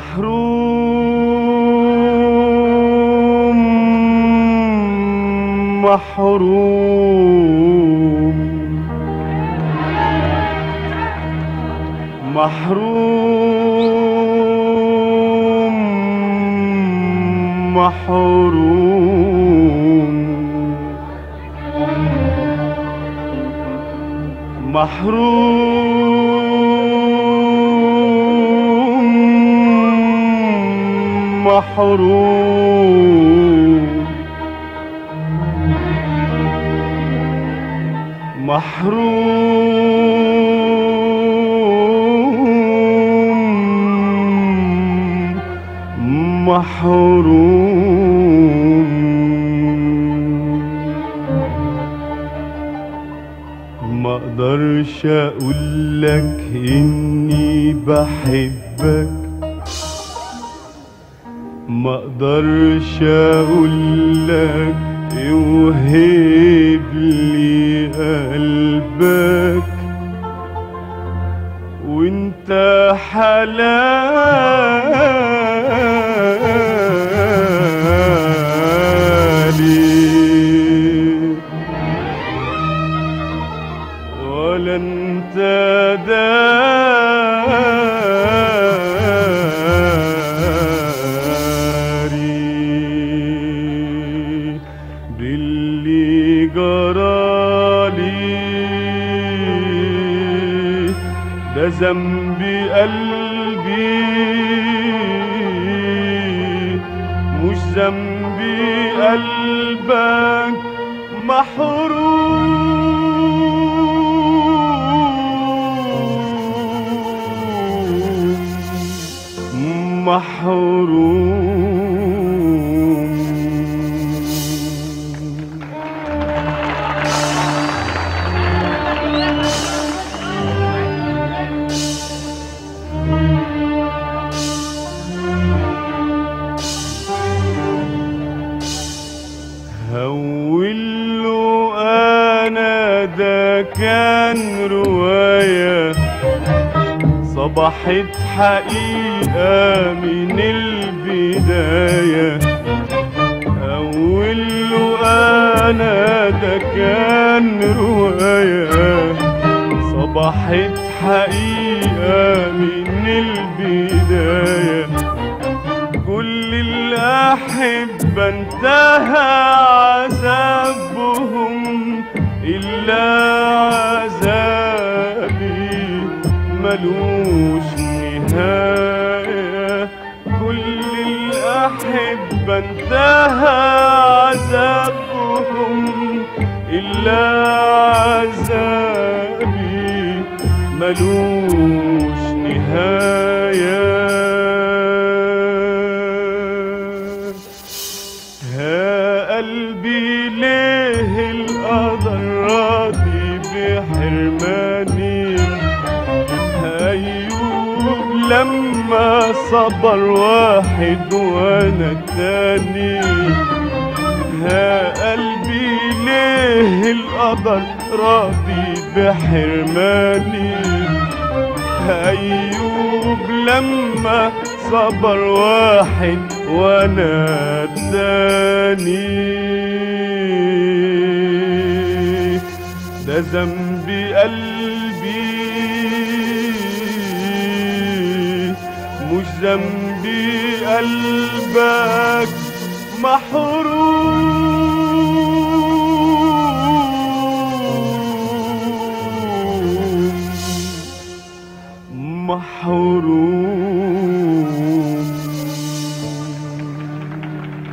محروم محروم محروم محروم محروم محروم محروم محروم ما اقدرش اقول لك اني بحبك ما اقدرش اقول لك اوهب لي قلبك وانت حلالي ولا انت داري باللي جرالي ده ذنب قلبي مش ذنبي قلبك محروم محروم هوله انا ده كان روايه صبحت حقيقه من البدايه هوله انا ده كان روايه صبحت حقيقه من البدايه كل الأحبة انتهى عذابهم إلا عذابي ملوش نهاية كل الأحبة انتهى عذابهم إلا عذابي ملوش نهاية ها قلبي ليه القدر راضي بحرماني أيوب لما صبر واحد وانا التاني ها قلبي ليه القدر راضي بحرماني أيوب لما صبر واحد وانا التاني ده ذنبي قلبي مش ذنبي قلبك محروم محروم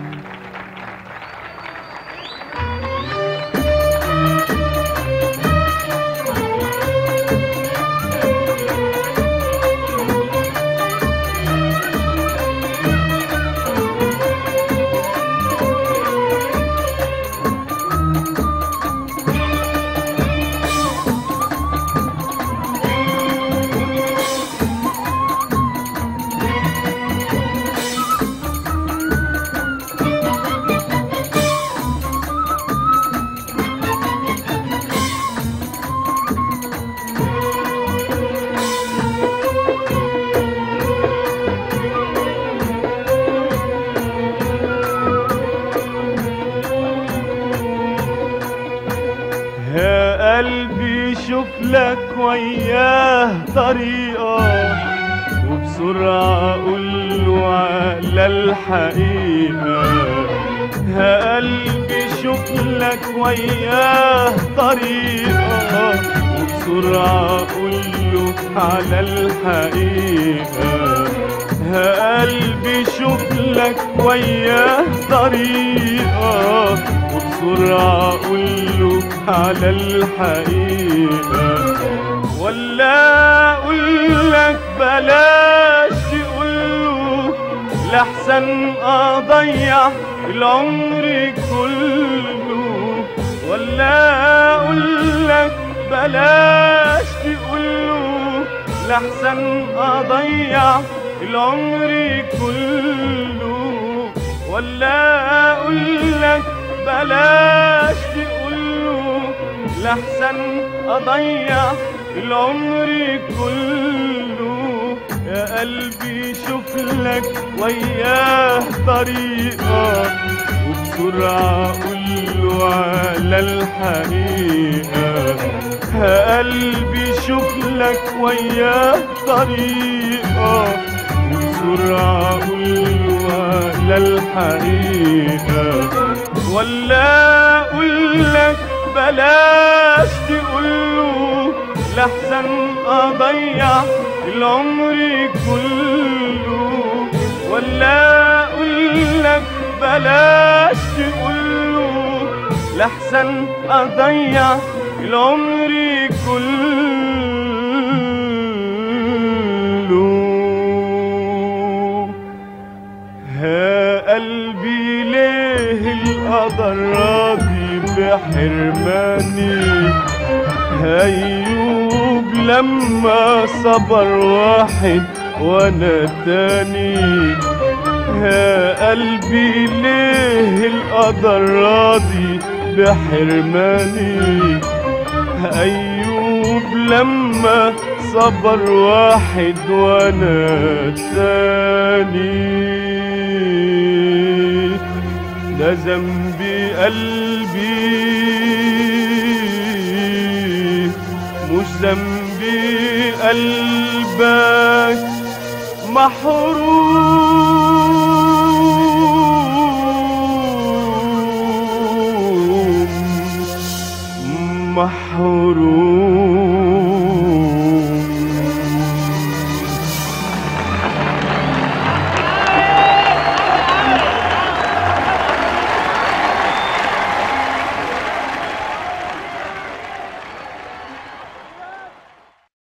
شوف لك وياه طريقة وبسرعة قوله على الحقيقة ها قلبي شوف لك وياه طريقة وبسرعة قوله على الحقيقة ها قلبي شوف لك وياه طريقة وبسرعة قوله على الحقيقة ولا أقولك بلاش تقوله لحسن أضيع العمر كله ولا أقولك بلاش تقوله لحسن أضيع العمر كله ولا أقولك بلاش تقوله لحسن أضيع العمر كله يا قلبي شوف لك وياه طريقة وبسرعة قوله على الحقيقة يا قلبي شوف لك وياه طريقة وبسرعة قوله على الحقيقة ولا أقولك بلاش تقوله لحسن أضيع العمر كله ولا أقولك بلاش تقوله لحسن أضيع العمر كله ها قلبي ليه القدر راضي بحرماني هيوب لما صبر واحد وانا تاني ها قلبي ليه القدر راضي بحرماني أيوب لما صبر واحد وانا تاني ده ذنبي قلبي مش ذنبي قلبك محروم محروم